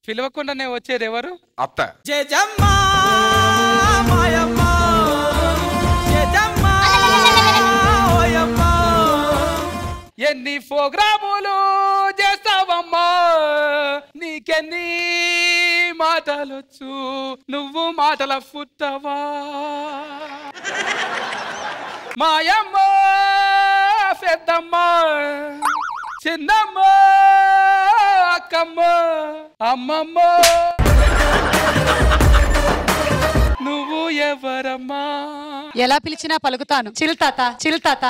పిలవకుండానే వచ్చేది ఎవరు అత్త జయజమ్మ మాయమ్మ జయజమ్మ ఓయమ్మ ఎన్ని ప్రోగ్రాములు చేస్తావమ్మా నీకెన్ని మాటలొచ్చు నువ్వు మాటల పుట్టవా మాయమ్మ పెద్దమ్మ చిన్నమ్మ అక్కమ్మ అమ్మమ్మ నువ్వు ఎవరమ్మా ఎలా పిలిచినా పలుకుతాను చిల్తాత చిల్తాత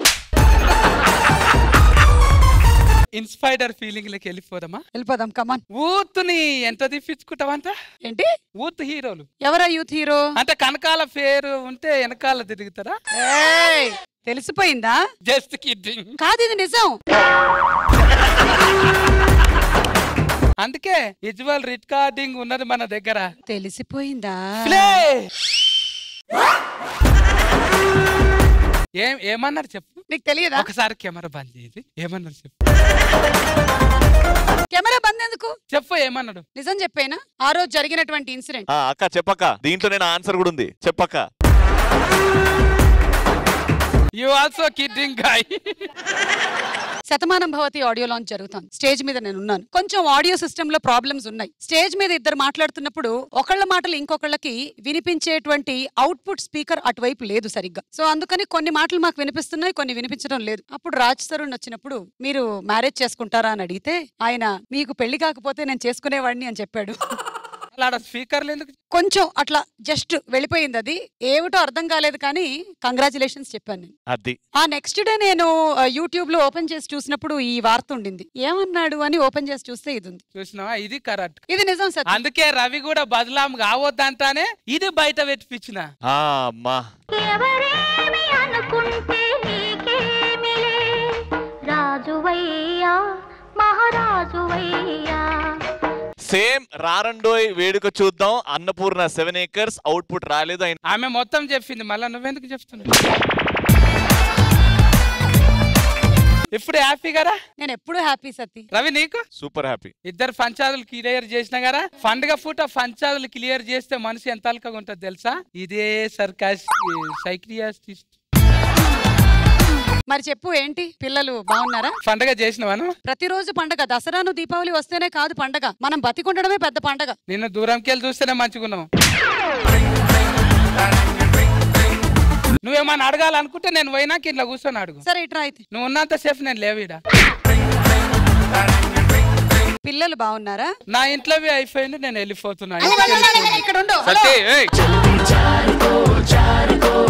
ఇన్స్పైడర్ ఫీలింగ్ లకి వెళ్ళిపోదామా వెళ్ళిపోదాం కమాన్ ఊతుని ఎంత తిప్పించుకుంటావంట ఏంటి ఊత్ హీరోలు ఎవరా యూత్ హీరో అంటే కనకాల పేరు ఉంటే వెనకాల తిరుగుతారా ఏయ్, తెలిసిపోయిందా జస్ట్ కిడ్డింగ్ కాదు ఇది నిజం అందుకే విజువల్ రికార్డింగ్ ఉన్నది మన దగ్గర తెలిసిపోయిందా ప్లే ఏం ఏమన్నారు చెప్పు నీకు తెలియదా ఒకసారి కెమెరా బంద్ చేసి ఏమన్నారు చెప్పు కెమెరా బంద్ ఎందుకు చెప్పు ఏమన్నాడు నిజం చెప్పేనా ఆ రోజు జరిగినటువంటి ఇన్సిడెంట్ ఆ, అక్క చెప్పక్క దీంట్లో నేను ఆన్సర్ కూడా ఉంది చెప్పక్క you also kidding guy Shatamanam Bhavati audio launch జరుగుతోంది స్టేజ్ మీద నేను ఉన్నాను కొంచెం ఆడియో సిస్టమ్ లో ప్రాబ్లమ్స్ ఉన్నాయి స్టేజ్ మీద ఇద్దరు మాట్లాడుతున్నప్పుడు ఒకళ్ళ మాటలు ఇంకొకళ్ళకి వినిపించేటువంటి అవుట్పుట్ స్పీకర్ అటువైపు లేదు సరిగ్గా సో అందుకని కొన్ని మాటలు మాకు వినిపిస్తున్నాయి కొన్ని వినిపించడం లేదు అప్పుడు రాజ్ తరుణ్ వచ్చినప్పుడు మీరు మ్యారేజ్ చేసుకుంటారా అని అడిగితే ఆయన మీకు పెళ్లి కాకపోతే నేను చేసుకునేవాడిని అని చెప్పాడు అలా స్పీకర్లు ఎందుకు కొంచెం అట్లా జస్ట్ వెళ్ళిపోయింది అది ఏమిటో అర్థం కాలేదు కానీ కంగ్రాచులేషన్స్ చెప్పాను నేను అది ఆ నెక్స్ట్ డే నేను యూట్యూబ్ లో ఓపెన్ చేసి చూసినప్పుడు ఈ వార్త ఉండింది ఏమన్నాడు అని ఓపెన్ చేసి చూస్తే ఇది ఉంది చూసినావా ఇది కరెక్ట్ ఇది నిజం సత్యం అందుకే రవి కూడా బదలాం కావద్దంటానే ఇది బయట పెట్టిపించిన ఆ అమ్మా ఎవరేమి అనుకుంటే నీకేమిలే రాజువయ్యా మహారాజువయ్యా సేమ్ రారండోయ్ వేడుక చూద్దాం అన్నపూర్ణ సెవెన్ ఏకర్స్ అవుట్పుట్ రాలేదు ఆయన ఆమె మొత్తం చెప్పింది మళ్ళీ నువ్వెందుకు చెప్తున్నావు ఇప్పుడు హ్యాపీ కదా నేను ఎప్పుడు హ్యాపీ సత్తి రవి నీకు సూపర్ హ్యాపీ ఇద్దరు పంచాదులు క్లియర్ చేసినా కదా పండుగ పూట పంచాదులు క్లియర్ చేస్తే మనసు ఎంత అల్కగా ఉంటుంది తెలుసా ఇదే సర్కాస్ సైక్రియాస్టిస్ట్ మరి చెప్పు ఏంటి పిల్లలు బాగున్నారా పండగ చేసినవాను ప్రతిరోజు పండగ దసరాను దీపావళి వస్తేనే కాదు పండగ మనం బతికుండడమే పెద్ద పండగ నిన్ను దూరంకి వెళ్ళి చూస్తేనే మంచిగున్నావు నువ్వేమన్నా అడగాలనుకుంటే నేను పోయినాక ఇట్లా కూర్చొని అడుగు సరే ఇట్రా అయితే నువ్వు ఉన్నంత సేపు నేను లేవిడా పిల్లలు బాగున్నారా నా ఇంట్లోవి అయిపోయింది నేను వెళ్ళిపోతున్నా ఇక్కడ ఉండు హలో. సత్య, ఏయ్.